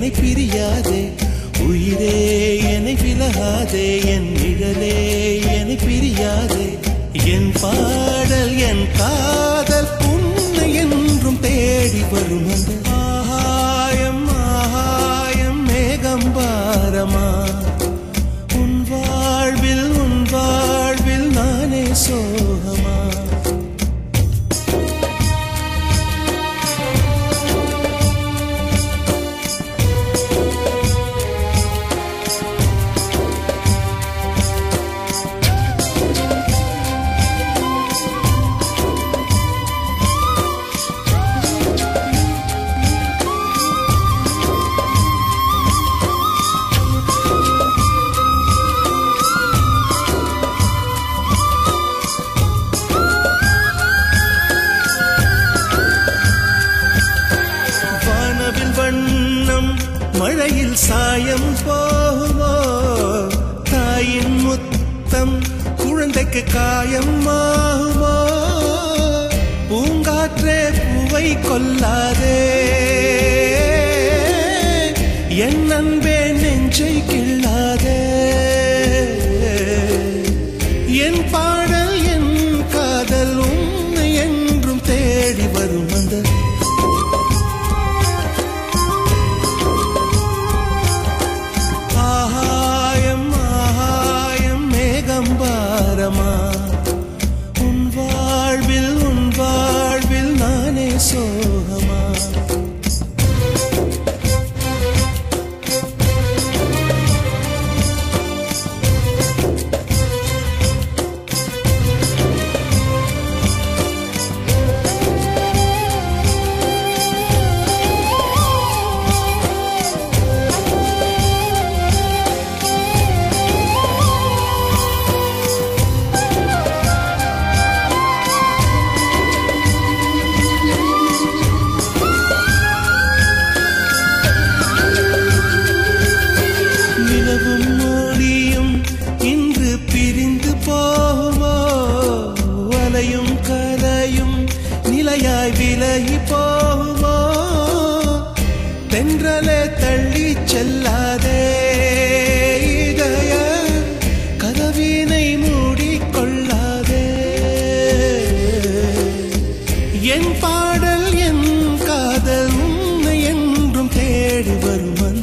என்னை பிரியாதே உயிரே என்னை விலகாதே என் நிழலே என்னை பிரியாதே என் பாடல் என் காதல் உன்னை என்றும் தேடி வரும் அந்த ஆகாயம் ஆகாயம் மேகம் பாரமா உன் வாழ்வில் உன் வாழ்வில் நானே சோகமா வானவில் வண்ணம் மழையில் சாயம் போகுமோ தாயின் முத்தம் குழந்தைக்கு காயம் ஆகுமோ பூங்காற்றே பூவை கொல்லாதே என் அன்பே நெஞ்சை கிள்ளாதே என் பாடல் என் காதல் உன்னை என்றும் தேடி வரும் அந்த ஆகாயம் ஆகாயம் மேகம் பாரமா உன் வாழ்வில் உன் வாழ்வில் நானே சோகமா நிலவும் மொழியும் இன்று பிரிந்து போகுமோ அலையும் கலையும் நிலையாய் விலகி போகுமோ தென்றலே தள்ளி செல்லாதே இதய கதவினை மூடிக்கொள்ளாதே என் பாடல் என் காதல் உன்னை என்றும் தேடி வரும் அந்த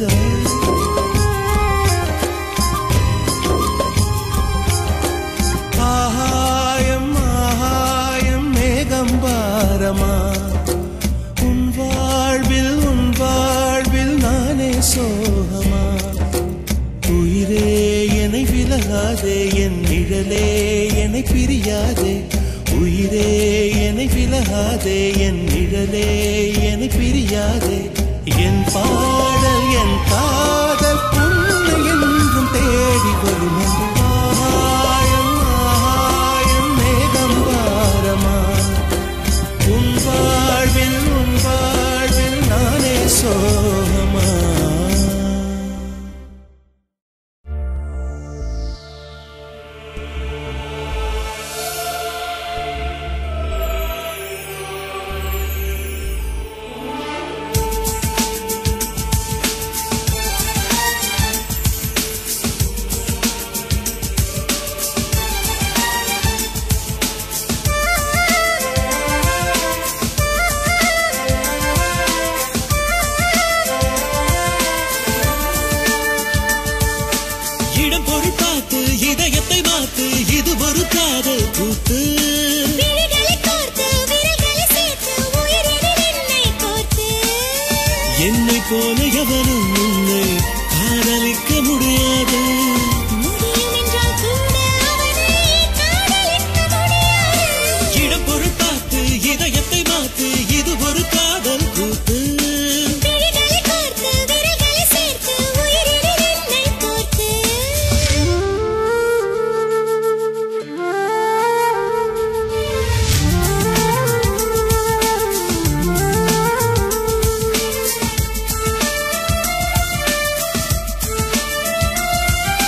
ஆகாயம் ஆகாயம் மேகம் பாரமா உன் வாழ்வில் உன் வாழ்வில் நானே சோகமா உயிரே என்னை விலகாதே என் நிழலே என்னை பிரியாதே உயிரே என்னை விலகாதே என் நிழலே என்னை பிரியாதே என் பாடல் என் காதல் உன்னை என்றும் தேடி வரும் அந்த ஆகாயம் ஆகாயம் மேகம் பாரமா உன் வாழ்வில் உன் வாழ்வில் நானே சோகமா இடம் பொருள் பார்த்து இதயத்தை மாத்து இது ஒரு காதல் கூத்து விழிகளை கோர்த்து விரல்களை சேர்த்து உயிரினில் என்னை கோர்த்து என்னை போல எவனும் உன்னை காதலிக்க முடியாது முடியும் என்றால் கூட அவனை காதலிக்க முடியாது இடம் பொருள் பார்த்து இதயத்தை மாத்து இது ஒரு காதல் கூத்து விழிகளை கோர்த்து விரல்களை சேர்த்து உயிரினில் என்னை கோர்த்து ஆ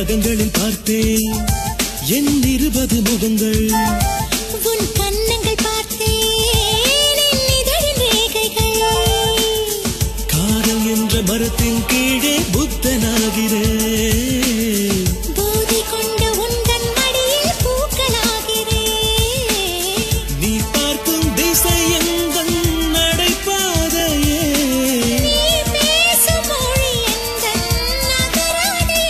நகங்களில் பார்த்தேன் என் இருபது முகங்கள் உன் கன்னங்கள் பார்த்தேன் என் இதழின் ரேகைகள் காதல் என்ற மரத்தின் கீழே புத்தனாகிறேன் போதை கொண்ட உந்தன் மடியில் பூக்களாகிறேன் நீ பார்க்கும் திசை எங்கள் நடைபாதையே நீ பேசும் மொழி எந்தன் நகராதே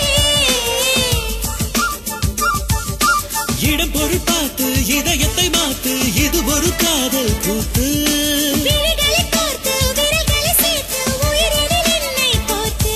இடம் பொருள் பார்த்து இதயத்தை மாத்து இது ஒரு காதல் கூத்து விழிகளை கோர்த்து விரல்களை சேர்த்து உயிரினில் என்னை கோர்த்து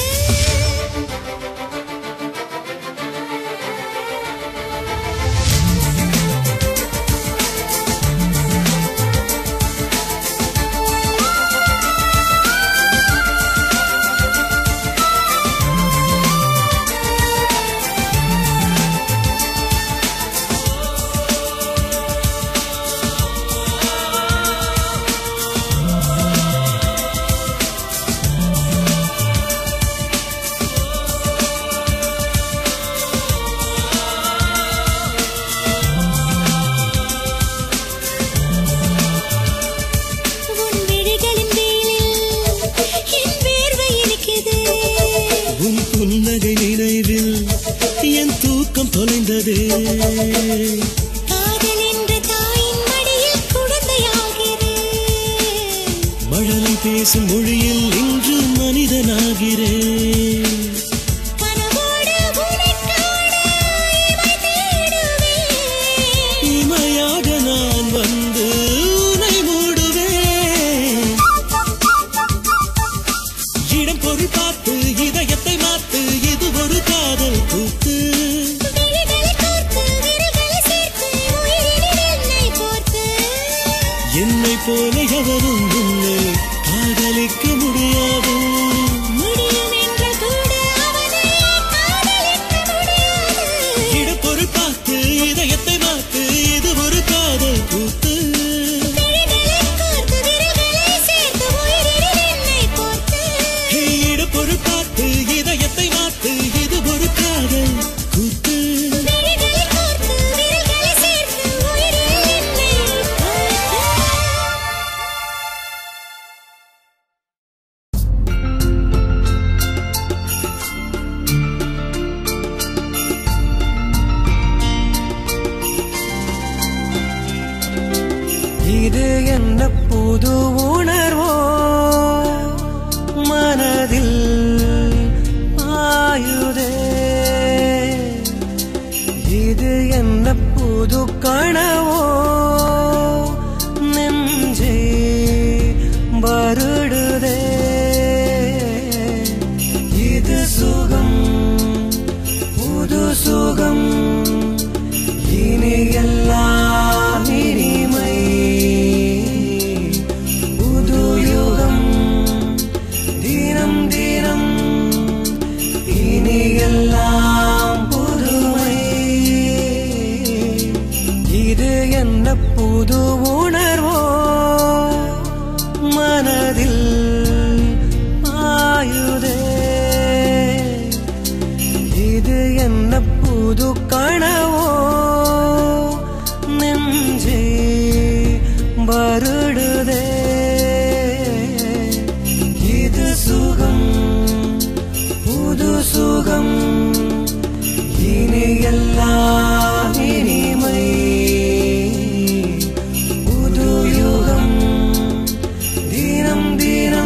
உன் விழிகளின் வேலில் என் வேர்வை இருக்குது உன் புன்னகை நினைவில் என் தூக்கம் தொலைந்ததே காதல் என்ற தாயின் மடியில் குழந்தையாகிறேன் மழலை பேசும் மொழியில் இன்று மனிதனாகிறேன் கனவோடு உன்னைக் காண இமை தேடுவேன் இமையாக நான் வந்து உன்னை மூடுவேன் இடம் பொருள் பார்த்து இதயத்தை மாத்து இது ஒரு காதல் கூத்து விழிகளை கோர்த்து விரல்களை சேர்த்து உயிரினில் என்னை கோர்த்து என்னை போல எவரும் உன்னை காதலிக்க முடியாது முடியும் என்ற கூட அவனை காதலிக்க முடியாது இடம் பொருள் பார்த்து இதயத்தை மாத்து இது ஒரு காதல் கூத்து விழிகளை கோர்த்து விரல்களை சேர்த்து உயிரினில் என்னை கோர்த்து இடம் பொருள் பார்த்து இதயத்தை மாத்து இது ஒரு காதல் கூத்து விழிகளை கோர்த்து விரல்களை சேர்த்து உயிரினில் என்னை கோர்த்து இது என்ன புது உணர்வோ மனதில் ஆயுதே இது என்ன புது கனவோ நெஞ்சே வருடுதே இது சுகம் புது சுகம் இனி எல்லாம் இனிமை புது யுகம் தினம் தினம் இனி எல்லாம் புதுமை இது என்ன புது உணர்வோ மனதில் ஆயுதே இது என்ன புது கனவோ நெஞ்சே வருடுதே இது சுகம் புது சுகம் இனி எல்லாம் இனிமை புது யுகம் தினம் தினம்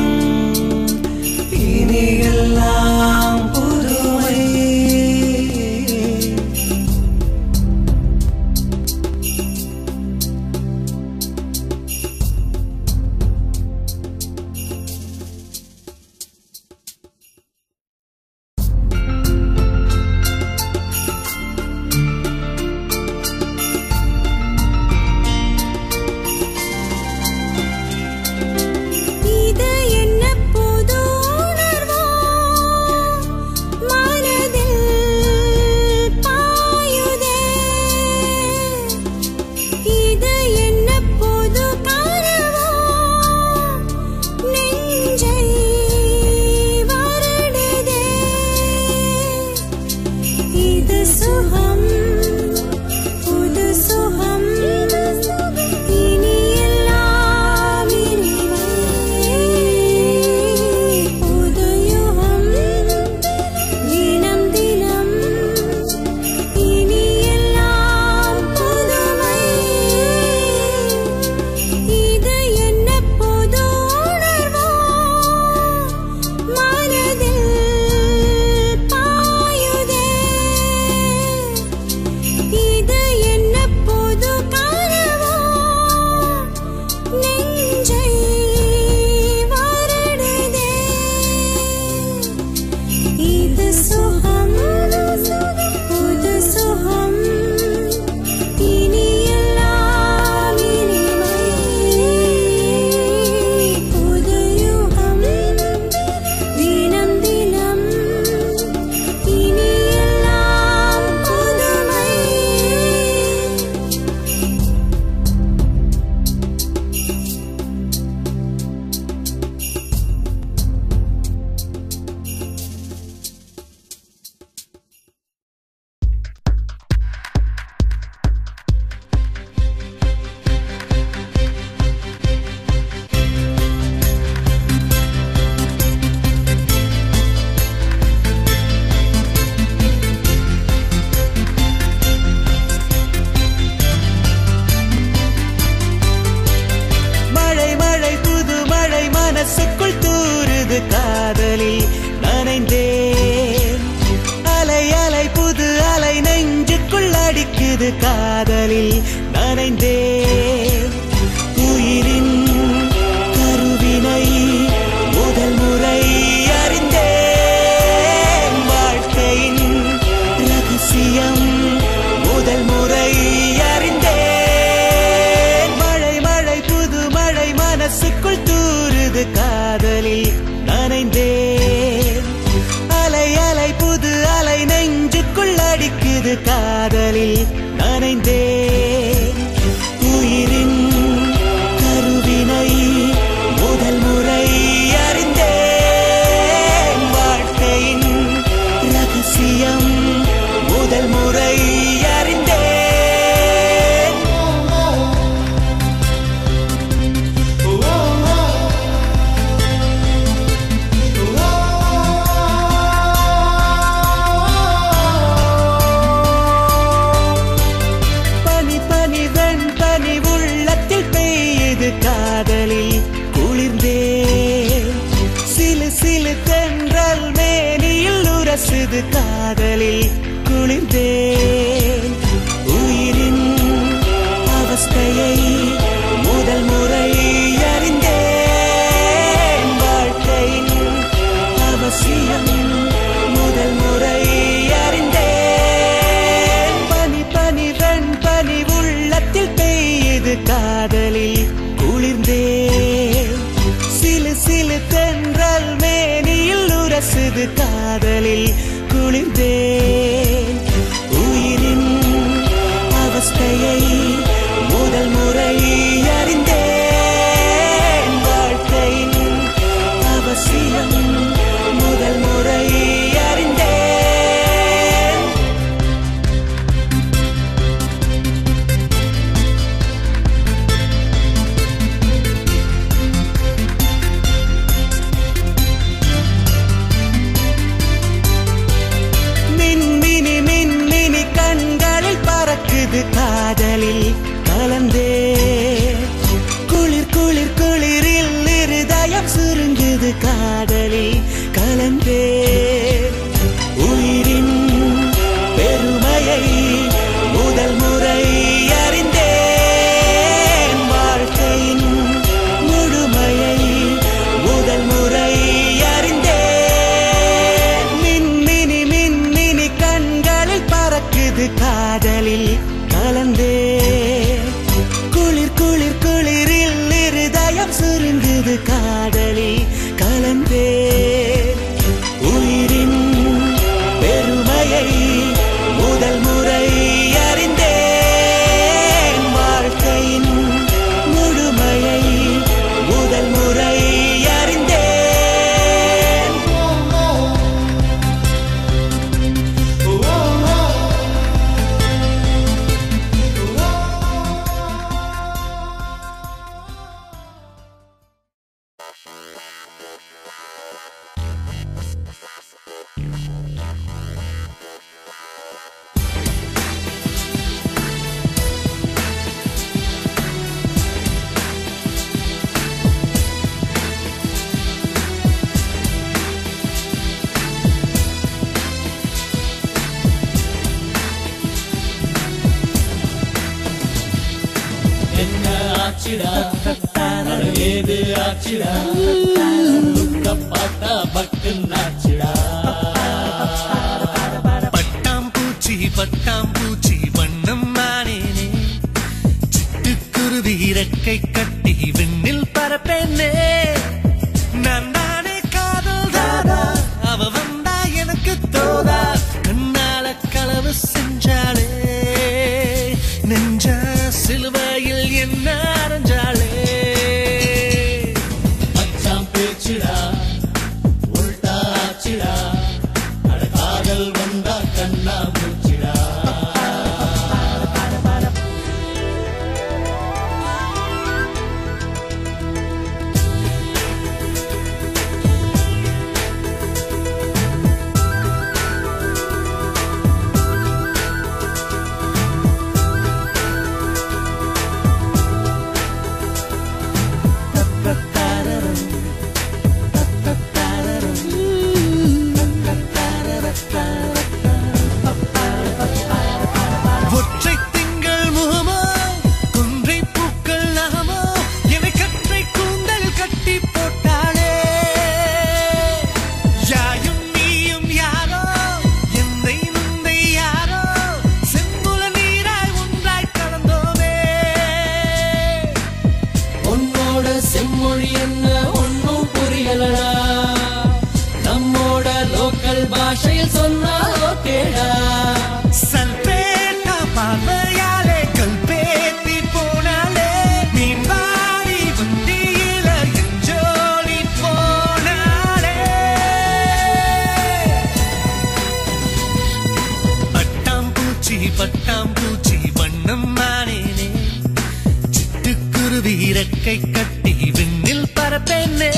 காதலில் நனைந்தேன் உயிரின் கருவினை முதல் முறை அறிந்தேன் வாழ்க்கையின் ரகசியம் முதல் முறை அறிந்தேன் மழை மழை புது மழை மனசுக்குள் தூறுது காதலில் நனைந்தேன் அலை அலை புது அலை நெஞ்சுக்குள் அடிக்குது காதலில் நனைந்தேன் உயிரின் கருவினை முதல் முறை அறிந்தேன் வாழ்க்கையின் ரகசியம் முதல் முறை அறிந்தேன் பனி பனி வெண் பனி உள்ளத்தில் பெய்யுது காதலில் குளிர்ந்தே சிலு சிலு தென்றல் மேனியில் உரசுது காதலில் குளிர்ந்தே உயிரின் அவஸ்தையை முதல் முறை அறிந்தேன் வாழ்க்கையின் அவசியம் முதல் முறை அறிந்தேன் பனி பனி வெண் பனி உள்ளத்தில் பெய்யுது காதலில் குளிர்ந்தே சிலு சிலு தென்றல் மேனியில் உரசுது காதலில் குளிர்ந்தேன் உயிரின் அவஸ்தையை முதல் முறை அறிந்தேன் வாழ்க்கையின் அவசியம் முதல் முறை அறிந்தேன் மின்மினி மின்மினி கண்களில் பறக்குது காதலில் கலந்தே குளிர் குளிர் குளிரில் இருதயம் சுருங்குது காதலில் கலந்தே உயிரின் பெருமையை முதல் முறை அறிந்தேன் வாழ்க்கையின் முழுமையை முதல் முறை அறிந்தேன் மின்மினி மின்மினி கண்களில் பறக்குது காதலில் கலந்தே குளிர் குளிர் குளிரில் இருதயம் சுருங்குது காதலில் கலந்தே உயிரின் பெருமையை முதல் முறை அறிந்தேன் வாழ்க்கையின் முழுமையை முதல் முறை அறிந்தேன் என்ன ஆச்சுடா அட ஏது ஆச்சுடா லுக்க பார்த்தா பக்கு நாச்சுடா பட்டாம்பூச்சி பட்டாம்பூச்சி வண்ணம் நானேனே சிட்டுக்குருவி இறக்கை கட்டி விண்ணில் பரப்பேனே நான் தானே காதல் தாதா அவ வந்தா எனக்கு தோதா கண்ணால களவு செஞ்சாளே நெஞ்ச சிலுவையில் என்ன அரைஞ்சாளே மச்சான் பேச்சுடா உள்டா சொன்னால் ஓகேடா சல்பேட்டா பார்வையாலே கல்பேத்தி போனாலே மீன்பாடி வண்டியில எஞ்சோடி போனாலே பட்டாம்பூச்சி பட்டாம்பூச்சி வண்ணம் மானேனே சிட்டுக்குருவி இறக்கை கட்டி விண்ணில் பரப்பேனே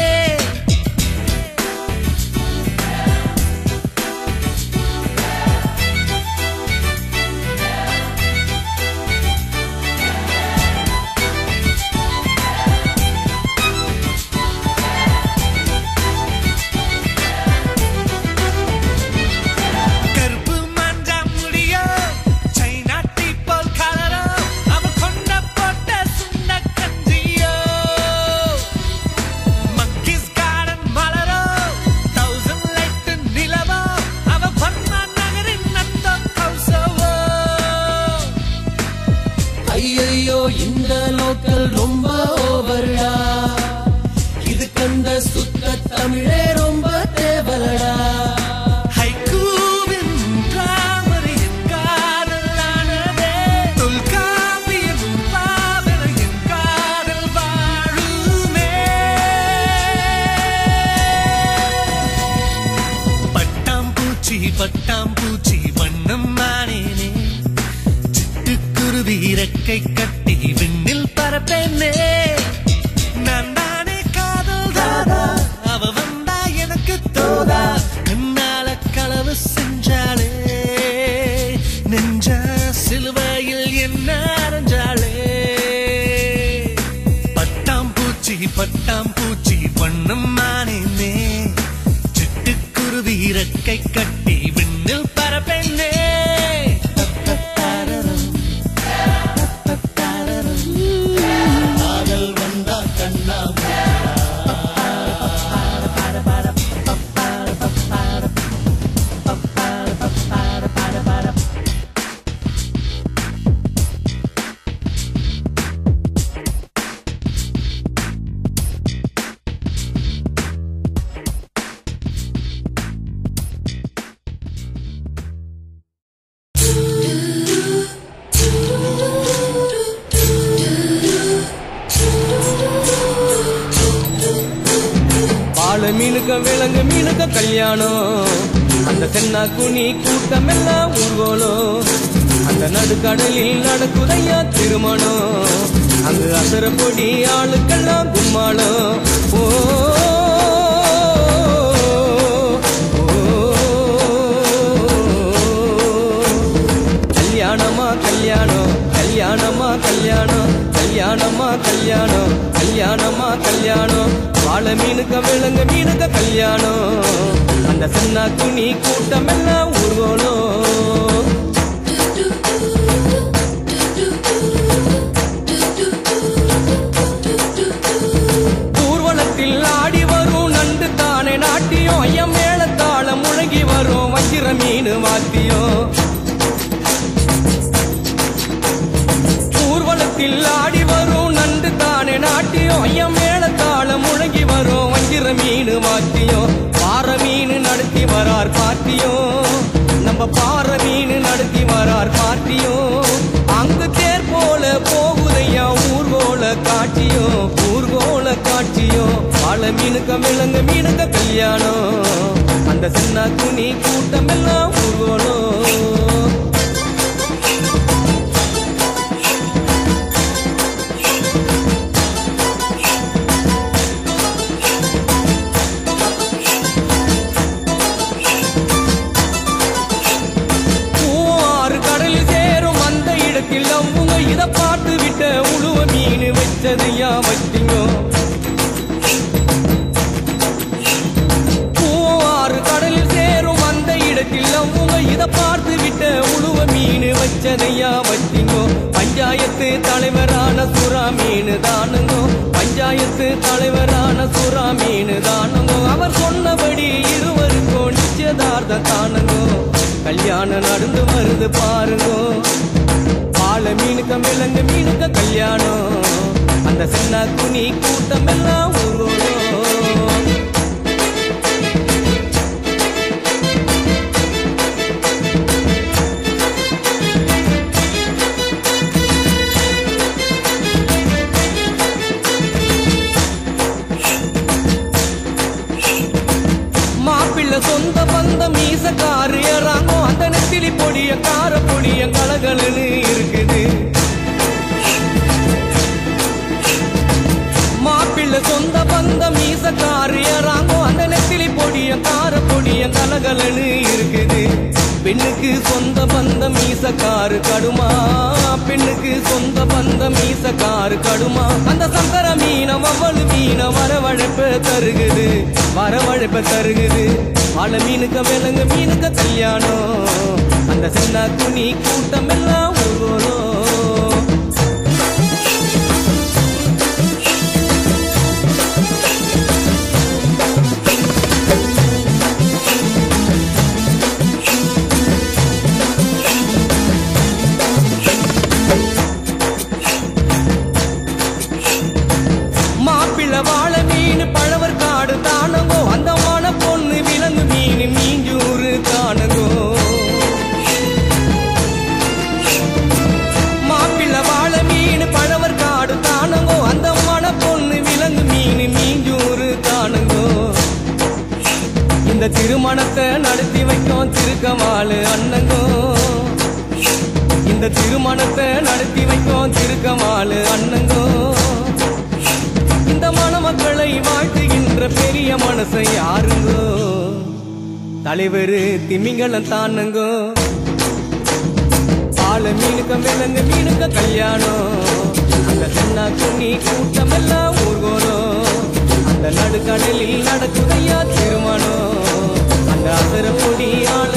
கருப்பு மஞ்சா முடியோ சைனா டீப்போல் கலரோ அவ கொண்ட போட்ட சுண்ட கஞ்சியோ மங்கிஸ் கார்டன் மலரோ தௌசண்ட் லைட் நிலவோ அவ வர்மா நகரின் நத்த கௌசவோ ஐயையோ இந்த லோக்கல் ரொம்ப ஓவர்டா இது கண்ட சுத்த தமிழே ரொம்ப தேவலடா ஹைக்கூவின் ராமரி என் காதலானதே தொல்காப்பியம் பாவன என் காதல் வாழுமே பட்டாம்பூச்சி பட்டாம்பூச்சி வண்ணம் மானேனே சிட்டுக்குருவி இறக்கை கட்டி விண்ணில் பரப்பேனே நான் தானே காதல் தாதா அவ வந்தா எனக்கு தோதா கண்ணால களவு செஞ்சாலே நெஞ்ச சிலுவையில் என்ன அரைஞ்சாலே பட்டாம்பூச்சி பட்டாம்பூச்சி வண்ணம் மானேனே சிட்டுக்குருவி இறக்கை கட்டி விண்ணில் பரப்பெண்ணே காதல் வந்தா கண்ணா பால மீனுக்க விலங்கு மீனுக்க கல்யாணம் அந்த தென்னா குனி கூட்டம் எல்லாம் ஊர்வலம் அந்த நடுக்கடலில் நடக்குதையா திருமணம் அங்கு அசர பொடி ஆளுக்கெல்லாம் கும்மாளம் ஓ கல்யாணமா கல்யாணம் கல்யாணமா கல்யாணம் கல்யாணமா கல்யாணம் கல்யாணமா கல்யாணம் வாழ மீனுக்க விலங்கு மீனுக்க கல்யாணம் அந்த சின்ன துணி கூட்டம் எல்லாம் ஊர்வலம் ஊர்வலத்தில் ஆடி வரும் நண்டு தானே நாட்டியம் ஐயம் மேளத்தாளம் முழங்கி வரும் வஞ்சிர மீன் வாத்தியம் ஊர்வலத்தில் ஆடி வரும் நண்டு தானே நாட்டியம் ஐயம் மேளத்தாளம் முழங்கி வரும் வஞ்சிர மீன் வாத்தியம் பாற மீன் நடத்தி வரார் பாட்டியும் நம்ம பாற மீன் நடத்தி வரார் பாட்டியும் அங்கு தேர் போல போகுதையா ஊர்கோல காட்சியும் ஊர்கோல காட்சியும் வாழ மீனுக்க விலங்கு மீனுக்க கல்யாணம் அந்த சின்ன துணி கூட்டம் எல்லாம் ஊர்கோலம் ஆறு கடலில் சேரும் அந்த இடத்தில் அவங்க இத பார்த்து விட்ட உழுவ மீன் வச்சது யா வச்சிங்கோ ஆறு கடலில் சேரும் அந்த இடத்தில் அவங்க இத பார்த்து விட்ட உழுவ மீன் வச்சதையா வச்சிங்கோ பஞ்சாயத்து தலைவரான சுறா மீன் தானுங்கோ பஞ்சாயத்து தலைவரான சுறா மீன் தானுங்கோ அவர் சொன்னபடி இருவருக்கும் நிச்சயதார்த்தம் தானுங்கோ கல்யாணம் நடந்து வருது பாருங்கோ பால மீனுக்க மிளங்கு மீனுக்க கல்யாணம் அந்த சின்ன துணி கூட்டம் எல்லாம் ஊர்வலம் பொடிய கார பொடிய கலகலன்னு இருக்குது மாப்பிள்ளை சொந்த பந்த மீசக்காரு ஏறாங்கோ அந்த நெத்திலி பொடிய கார பொடிய கலகலன்னு இருக்குது பெண்ணுக்கு சொந்த பந்த மீசக்காரு கடுமா பெண்ணுக்கு சொந்த பந்த மீசக்காரு கடுமா அந்த சங்கர மீன மவ்வளு மீன வரவழைப்ப தருகுது வரவழைப்ப தருகுது ஆள மீனுக்க விலங்கு மீனுக்க கல்யாணம் அந்த சின்ன துணி கூட்டம் எல்லாம் ஊர்வலம் மாப்பிள்ளை வாழை மீன் பழவர் காடு தானங்கோ அந்த மன பொண்ணு விலங்கு மீன் மீஞ்சூறு தானங்கோ மாப்பிள்ளை வாழை மீன் பழவர் காடு தானங்கோ அந்த மன பொண்ணு விலங்கு மீன் மீஞ்சூறு தானங்கோ இந்த திருமணத்தை நடத்தி வைக்கும் திருக்கமாலு அண்ணங்கோ இந்த திருமணத்தை நடத்தி வைக்கும் திருக்கமாலு அண்ணங்கோ இந்த மணமக்களை வாழ்த்துகின்ற பெரிய மனசை யாருங்கோ தலைவர் திமிங்கலம் தானுங்கோ பால மீனுக்க விலங்க மீனுக்க கல்யாணம் அந்த சின்ன துணி கூட்டம் எல்லாம் ஊர்கோலம் அந்த நடுக்கடலில் நடக்குதையா திருமணம் அந்த அசர பொடி ஆள